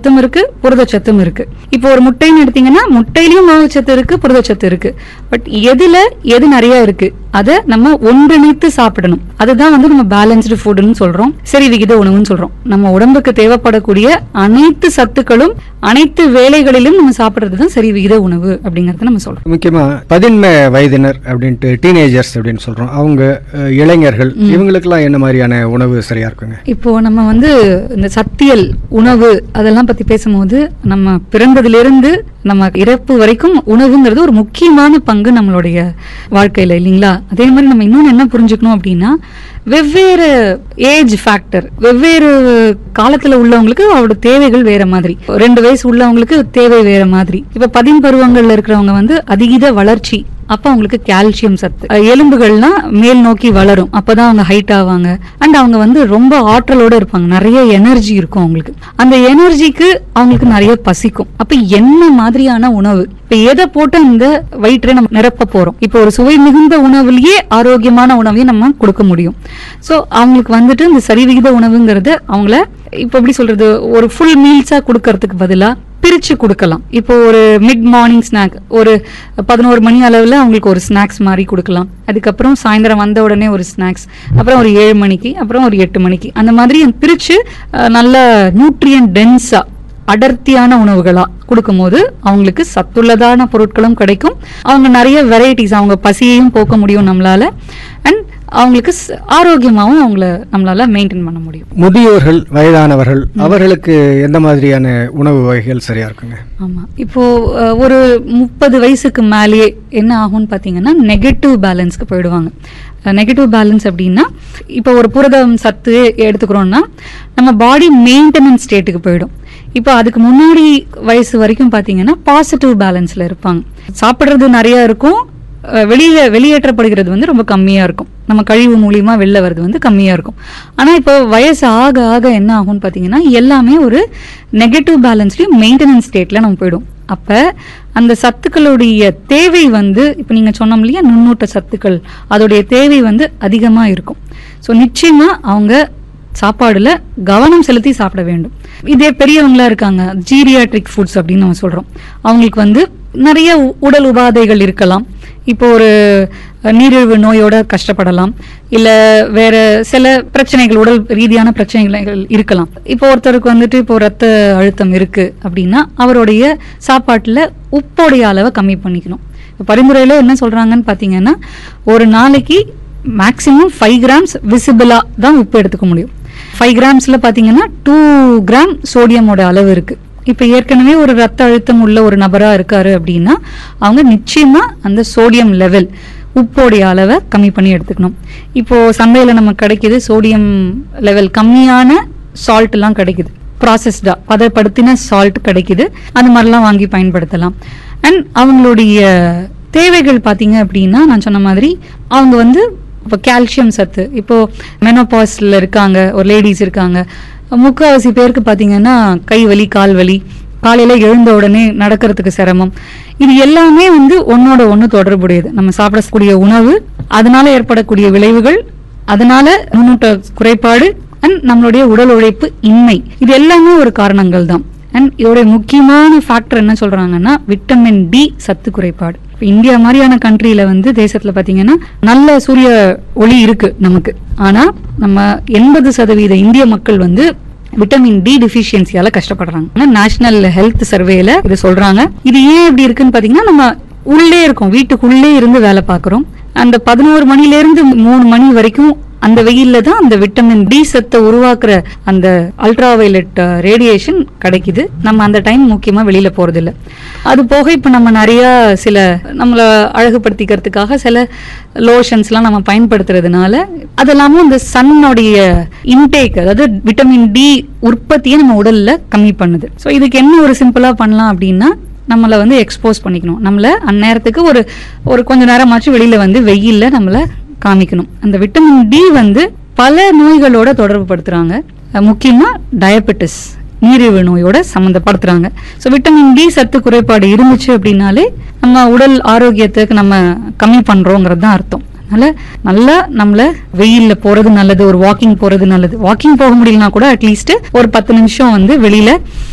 சத்தும் இருக்கு புரதச்சத்தும் இருக்கு இப்போ ஒரு முட்டைன்னு எடுத்தீங்கன்னா முட்டையிலயும் மாவுச்சத்து இருக்கு புரதச்சத்து இருக்கு பட் எதுல எது நிறைய இருக்கு அதை நம்ம ஒன்றிணைத்து சாப்பிடணும் அதுதான் வந்து நம்ம பேலன்ஸ்டு ஃபுட்னு சொல்றோம் சரி விகித உணவுன்னு சொல்றோம் நம்ம உடம்புக்கு தேவைப்படக்கூடிய அனைத்து சத்துக்களும் அனைத்து வேலைகளிலும் நம்ம சாப்பிடுறது தான் சரி விகித உணவு அப்படிங்கறத நம்ம சொல்றோம் முக்கியமா பதின்ம வயதினர் அப்படின்ட்டு டீனேஜர்ஸ் அப்படின்னு சொல்றோம் அவங்க அஹ், இளைஞர்கள் இவங்களுக்கெல்லாம் என்ன மாதிரியான உணவு சரியா இருக்குங்க இப்போ நம்ம வந்து இந்த சத்தியல் உணவு அதெல்லாம் பத்தி பேசும்போது நம்ம பிறந்ததிலிருந்து நம்ம இறப்பு வரைக்கும் உணவுங்கிறது ஒரு முக்கியமான பங்கு நம்மளுடைய வாழ்க்கையில இல்லைங்களா அதே மாதிரி நம்ம இன்னொன்னு என்ன புரிஞ்சுக்கணும் அப்படின்னா வெவ்வேறு ஏஜ் ஃபேக்டர் வெவ்வேறு காலத்துல உள்ளவங்களுக்கு அவரோட தேவைகள் வேற மாதிரி ரெண்டு வயசு உள்ளவங்களுக்கு தேவை வேற மாதிரி இப்ப பதின் பருவங்கள்ல இருக்கிறவங்க வந்து அதீத வளர்ச்சி அப்ப அவங்களுக்கு கால்சியம் சத்து அஹ் எலும்புகள்லாம் மேல் நோக்கி வளரும் அப்பதான் அவங்க ஹைட் ஆவாங்க அண்ட் அவங்க வந்து ரொம்ப ஆற்றலோட இருப்பாங்க நிறைய எனர்ஜி இருக்கும் அவங்களுக்கு அந்த எனர்ஜிக்கு அவங்களுக்கு நிறைய பசிக்கும் அப்ப என்ன மாதிரியான உணவு இப்ப எதை போட்டு அந்த வயிற்றை நம்ம நிரப்ப போறோம் இப்போ ஒரு சுவை மிகுந்த உணவுலயே ஆரோக்கியமான உணவையும் நம்ம கொடுக்க முடியும் சோ அவங்களுக்கு வந்துட்டு இந்த சரிவிகித உணவுங்கிறது அவங்கள இப்போ எப்படி சொல்றது ஒரு ஃபுல் மீல்ஸா கொடுக்கறதுக்கு பதிலா பிரிச்சு கொடுக்கலாம் இப்போ ஒரு மிட் மார்னிங் ஸ்நாக் ஒரு பதினோரு மணி அளவில் அவங்களுக்கு ஒரு ஸ்நாக்ஸ் மாதிரி கொடுக்கலாம் அதுக்கப்புறம் சாயந்தரம் வந்த உடனே ஒரு ஸ்நாக்ஸ் அப்புறம் ஒரு ஏழு மணிக்கு அப்புறம் ஒரு எட்டு மணிக்கு அந்த மாதிரி பிரிச்சு அஹ், நல்ல நியூட்ரியன் டென்ஸா அடர்த்தியான உணவுகளா கொடுக்கும்போது அவங்களுக்கு சத்துள்ளதான பொருட்களும் கிடைக்கும் அவங்க நிறைய வெரைட்டிஸ் அவங்க பசியையும் போக்க முடியும் நம்மளால அண்ட் அவங்களுக்கு ஸ்- ஆரோக்கியமாவும் அவங்கள நம்மளால மெயின்டைன் பண்ண முடியும் முதியோர்கள் வயதானவர்கள் அவர்களுக்கு எந்த மாதிரியான உணவு வகைகள் சரியா இருக்குங்க ஆமா இப்போ அஹ், ஒரு முப்பது வயசுக்கு மேலேயே என்ன ஆகும்னு பாத்தீங்கன்னா நெகட்டிவ் பேலன்ஸ்க்கு போயிடுவாங்க நெகட்டிவ் பேலன்ஸ் அப்படின்னா இப்போ ஒரு புரதம் சத்து எடுத்துக்கிறோம்னா நம்ம பாடி மெயின்டெனன்ஸ் ஸ்டேட்டுக்கு போயிடும் இப்போ அதுக்கு முன்னாடி வயசு வரைக்கும் பாத்தீங்கன்னா பாசிட்டிவ் பேலன்ஸ்ல இருப்பாங்க சாப்பிடுறது நிறைய இருக்கும் அஹ், வெளியில வெளியேற்றப்படுகிறது வந்து ரொம்ப கம்மியா இருக்கும் நம்ம கழிவு மூலியமா வெளில வர்றது வந்து கம்மியா இருக்கும் ஆனா இப்போ வயசு ஆக ஆக என்ன ஆகும்னு பாத்தீங்கன்னா எல்லாமே ஒரு நெகட்டிவ் பேலன்ஸ்லயும் மெயின்டெனன்ஸ் ஸ்டேட்ல நம்ம போயிடும் அப்ப அந்த சத்துக்களுடைய தேவை வந்து இப்ப நீங்க சொன்னோம் இல்லையா நுண்ணூட்ட சத்துக்கள் அதோடைய தேவை வந்து அதிகமா இருக்கும் ஸோ நிச்சயமா அவங்க சாப்பாடுல கவனம் செலுத்தி சாப்பிட வேண்டும் இதே பெரியவங்களா இருக்காங்க ஜீரியாட்ரிக் ஃபுட்ஸ் அப்படின்னு நம்ம சொல்றோம் அவங்களுக்கு வந்து நிறைய உ- உடல் உபாதைகள் இருக்கலாம் இப்போ ஒரு அஹ், நீரிழிவு நோயோட கஷ்டப்படலாம் இல்ல வேற சில பிரச்சனைகள் உடல் ரீதியான பிரச்சனைகள் இருக்கலாம் இப்போ ஒருத்தருக்கு வந்துட்டு இப்போ ரத்த அழுத்தம் இருக்கு அப்படின்னா அவருடைய சாப்பாட்டுல உப்போடைய அளவை கம்மி பண்ணிக்கணும் இப்ப பரிந்துரையில என்ன சொல்றாங்கன்னு பாத்தீங்கன்னா ஒரு நாளைக்கு மேக்ஸிமம் ஃபைவ் கிராம்ஸ் விசிபிளா தான் உப்பு எடுத்துக்க முடியும் ஃபைவ் கிராம்ஸ்ல பாத்தீங்கன்னா டூ கிராம் சோடியமோட அளவு இருக்கு இப்ப ஏற்கனவே ஒரு ரத்த அழுத்தம் உள்ள ஒரு நபரா இருக்காரு அப்படின்னா அவங்க நிச்சயமா அந்த சோடியம் லெவல் உப்போடைய அளவை கம்மி பண்ணி எடுத்துக்கணும் இப்போ சந்தையில நமக்கு கிடைக்குது சோடியம் லெவல் கம்மியான சால்ட் எல்லாம் கிடைக்குது ப்ராசஸ்டா பதப்படுத்தின சால்ட் கிடைக்குது அந்த மாதிரிலாம் வாங்கி பயன்படுத்தலாம் அண்ட் அவங்களுடைய தேவைகள் பார்த்தீங்க அப்படின்னா நான் சொன்ன மாதிரி அவங்க வந்து இப்போ கால்சியம் சத்து இப்போ மெனோபாஸ்ல இருக்காங்க ஒரு லேடிஸ் இருக்காங்க முக்கால்வாசி பேருக்கு பார்த்தீங்கன்னா கை வலி கால் வலி காலையில எழுந்த உடனே நடக்கிறதுக்கு சிரமம் இது எல்லாமே வந்து ஒன்னோட ஒன்று தொடர்புடையது நம்ம சாப்பிடக்கூடிய உணவு அதனால ஏற்படக்கூடிய விளைவுகள் அதனால நுண்ணூட்ட குறைபாடு அண்ட் நம்மளுடைய உடல் உழைப்பு இன்மை இது எல்லாமே ஒரு காரணங்கள் தான் அண்ட் இதோட முக்கியமான ஃபேக்டர் என்ன சொல்றாங்கன்னா விட்டமின் டி சத்து குறைபாடு இப்ப இந்தியா மாதிரியான கண்ட்ரியில வந்து தேசத்துல பாத்தீங்கன்னா நல்ல சூரிய ஒளி இருக்கு நமக்கு ஆனா நம்ம எண்பது சதவீத இந்திய மக்கள் வந்து விட்டமின் டி டிஃபிஷியன்சியால கஷ்டப்படுறாங்க நேஷனல் ஹெல்த் சர்வேல இது சொல்றாங்க இது ஏன் இப்படி இருக்குன்னு பாத்தீங்கன்னா நம்ம உள்ளே இருக்கோம் வீட்டுக்குள்ளே இருந்து வேலை பார்க்குறோம் அந்த பதினோரு மணில இருந்து மூணு மணி வரைக்கும் அந்த வெயில்ல தான் அந்த விட்டமின் டி சத்தை உருவாக்குற அந்த அல்ட்ரா வயலட் ரேடியேஷன் கிடைக்குது நம்ம அந்த டைம் முக்கியமா வெளியில போறது இல்ல அது போக இப்ப நம்ம நிறைய சில நம்மள அழகுபடுத்திக்கிறதுக்காக சில லோஷன்ஸ்லாம் நம்ம பயன்படுத்துறதுனால அதெல்லாமும் இந்த சன்னுடைய இன்டேக் அதாவது விட்டமின் டி உற்பத்தியை நம்ம உடல்ல கம்மி பண்ணுது ஸோ இதுக்கு என்ன ஒரு சிம்பிளா பண்ணலாம் அப்படின்னா நம்மளை வந்து எக்ஸ்போஸ் பண்ணிக்கணும் நம்மள அந்நேரத்துக்கு ஒரு ஒரு கொஞ்ச நேரமாச்சும் வெளியில வந்து வெயில்ல நம்மள காமிக்கணும் அந்த விட்டமின் டி வந்து பல நோய்களோட தொடர்பு படுத்துறாங்க அஹ் முக்கியமா டயபெட்டிஸ் நீரிழிவு நோயோட சம்மந்தப்படுத்துறாங்க ஸோ விட்டமின் டி சத்து குறைபாடு இருந்துச்சு அப்படின்னாலே நம்ம உடல் ஆரோக்கியத்துக்கு நம்ம கம்மி பண்றோங்கிறது தான் அர்த்தம் அதனால நல்லா நம்மள வெயில்ல போறது நல்லது ஒரு வாக்கிங் போறது நல்லது வாக்கிங் போக முடியலனா கூட அட்லீஸ்ட் ஒரு பத்து நிமிஷம் வந்து வெளியில